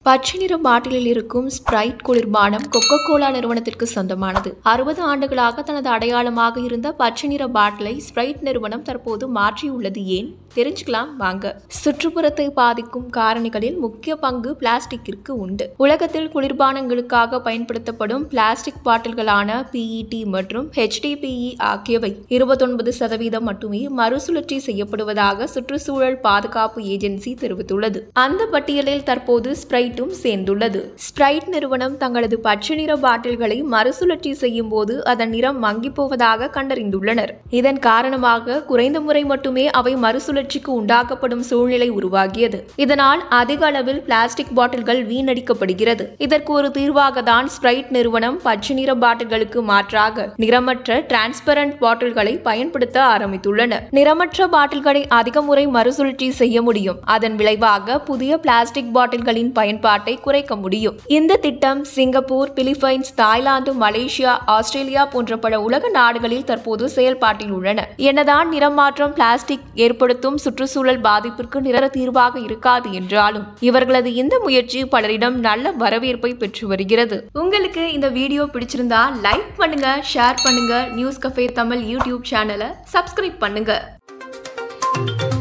பச்சை நிற பாட்டிலில் இருக்கும் ஸ்பிரைட் குளிர்பானம் கொக்கோ கோலா நிறுவனத்திற்கு சொந்தமானது அறுபது ஆண்டுகளாக தனது அடையாளமாக இருந்த பச்சை நிற பாட்டிலை ஸ்பிரைட் நிறுவனம் தற்போது மாற்றியுள்ளது ஏன் தெரிஞ்சுக்கலாம் வாங்க சுற்றுப்புறத்தை பாதிக்கும் காரணிகளில் முக்கிய பங்கு பிளாஸ்டிக்கிற்கு உண்டு உலகத்தில் குளிர்பானங்களுக்காக பயன்படுத்தப்படும் பிளாஸ்டிக் பாட்டில்களான பிஇடி மற்றும் ஹெச்டிபிஇ ஆகியவை இருபத்தொன்பது சதவீதம் மட்டுமே மறுசுழற்சி செய்யப்படுவதாக சுற்றுச்சூழல் பாதுகாப்பு ஏஜென்சி தெரிவித்துள்ளது அந்த பட்டியலில் தற்போது ஸ்பிரைட்டும் சேர்ந்துள்ளது ஸ்பிரைட் நிறுவனம் தங்களது பச்சை நிற பாட்டில்களை மறுசுழற்சி செய்யும் போது அதன் நிறம் மங்கிப் போவதாக கண்டறிந்துள்ளனர் இதன் காரணமாக குறைந்த முறை மட்டுமே அவை மறுசுழற்சிக்கு உண்டாக்கப்படும் சூழ்நிலை உருவாகியது இதனால் அதிக அளவில் பிளாஸ்டிக் பாட்டில்கள் வீணடிக்கப்படுகிறது இதற்கு ஒரு தீர்வாக தான் ஸ்பிரைட் நிறுவனம் பச்சை நிற பாட்டில்களுக்கு மாற்றாக நிறமற்ற டிரான்ஸ்பரண்ட் பாட்டில்களை பயன்படுத்த ஆரம்பித்துள்ளனர் நிறமற்ற பாட்டில்களை அதிக முறை மறுசுழற்சி செய்ய முடியும் அதன் விளைவாக புதிய பிளாஸ்டிக் பாட்டில்களின் பயன்பாட்டை குறைக்க முடியும் இந்த திட்டம் Singapore Philippines Thailand Malaysia Australia போன்ற பல உலக நாடுகளில் தற்போது செயல்பாட்டில் உள்ளன என்னதான் நிறம் மாற்றம் பிளாஸ்டிக் ஏற்படுத்தும் சுற்றுச்சூழல் பாதிப்பிற்கு நிரந்தர தீர்வாக இருக்காது என்றாலும் இவர்களது இந்த முயற்சி பலரிடம் நல்ல வரவேற்பை பெற்று வருகிறது உங்களுக்கு இந்த வீடியோ பிடிச்சிருந்தா லைக் பண்ணுங்க ஷேர் பண்ணுங்க நியூஸ் கஃபே தமிழ் யூடியூப் சேனலை சப்ஸ்கிரைப் பண்ணுங்க